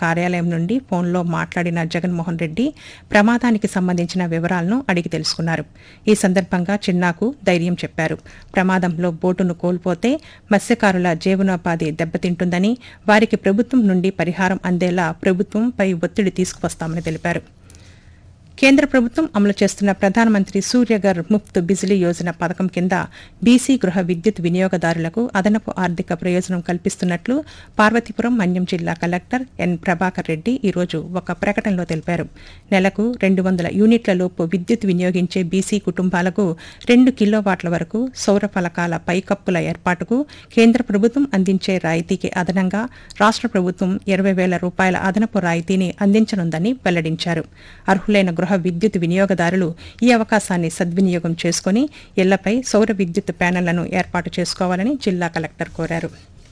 కార్యాలయం నుండి ఫోన్లో మాట్లాడిన జగన్మోహన్ రెడ్డి ప్రమాదానికి సంబంధించిన వివరాలను అడిగి తెలుసుకున్నారు ఈ సందర్భంగా చిన్నాకు ధైర్యం చెప్పారు ప్రమాదంలో బోటును కోల్పోతే మత్స్యకారుల జీవనోపాధి దెబ్బతింటుందని వారికి ప్రభుత్వం నుండి పరిహారం అందేలా ప్రభుత్వంపై ఒత్తిడి తీసుకువస్తామని తెలిపారు కేంద్ర ప్రభుత్వం అమలు చేస్తున్న ప్రధానమంత్రి సూర్యగర్ ముఫ్త్ బిజిలీ యోజన పథకం కింద బీసీ గృహ విద్యుత్ వినియోగదారులకు అదనపు ఆర్థిక ప్రయోజనం కల్పిస్తున్నట్లు పార్వతీపురం మన్యం జిల్లా కలెక్టర్ ఎన్ ప్రభాకర్ రెడ్డి ఈరోజు ఒక ప్రకటనలో తెలిపారు నెలకు రెండు వందల యూనిట్ల లోపు విద్యుత్ వినియోగించే బీసీ కుటుంబాలకు రెండు కిలోవాట్ల వరకు సౌర ఫలకాల పైకప్పుల ఏర్పాటుకు కేంద్ర ప్రభుత్వం అందించే రాయితీకి అదనంగా రాష్ట్ర ప్రభుత్వం ఇరవై వేల రూపాయల అదనపు రాయితీని అందించనుందని వెల్లడించారు అర్హులైన గృహ విద్యుత్ వినియోగదారులు ఈ అవకాశాన్ని సద్వినియోగం చేసుకుని ఇళ్లపై సౌర విద్యుత్ ప్యానెళ్లను ఏర్పాటు చేసుకోవాలని జిల్లా కలెక్టర్ కోరారు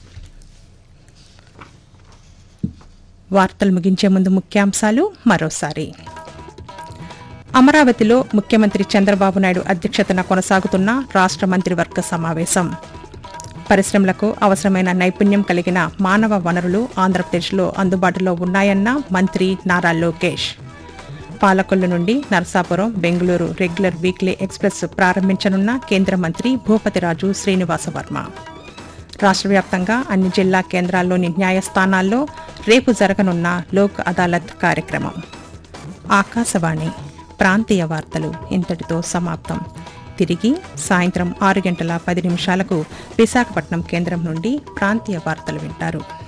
వార్తలు ముగించే ముందు ముఖ్యాంశాలు మరోసారి అమరావతిలో ముఖ్యమంత్రి చంద్రబాబు నాయుడు అధ్యక్షతన కొనసాగుతున్న రాష్ట్ర మంత్రివర్గ సమావేశం పరిశ్రమలకు అవసరమైన నైపుణ్యం కలిగిన మానవ వనరులు ఆంధ్రప్రదేశ్లో అందుబాటులో ఉన్నాయన్న మంత్రి నారా లోకేష్ పాలకొల్లు నుండి Narasapuram Bengaluru regular weekly express ప్రారంభించనున్న కేంద్ర మంత్రి భూపతిరాజు శ్రీనివాసవర్మ రాష్ట్ర వ్యాప్తంగా అన్ని జిల్లా కేంద్రాల్లోని న్యాయస్థానాల్లో రేపు జరగనున్న లోక్ అదాలత్ కార్యక్రమం ఆకాశవాణి ప్రాంతీయ వార్తలు ఇంతటితో సమాప్తం తిరిగి సాయంత్రం ఆరు గంటల పది నిమిషాలకు విశాఖపట్నం కేంద్రం నుండి ప్రాంతీయ వార్తలు వింటారు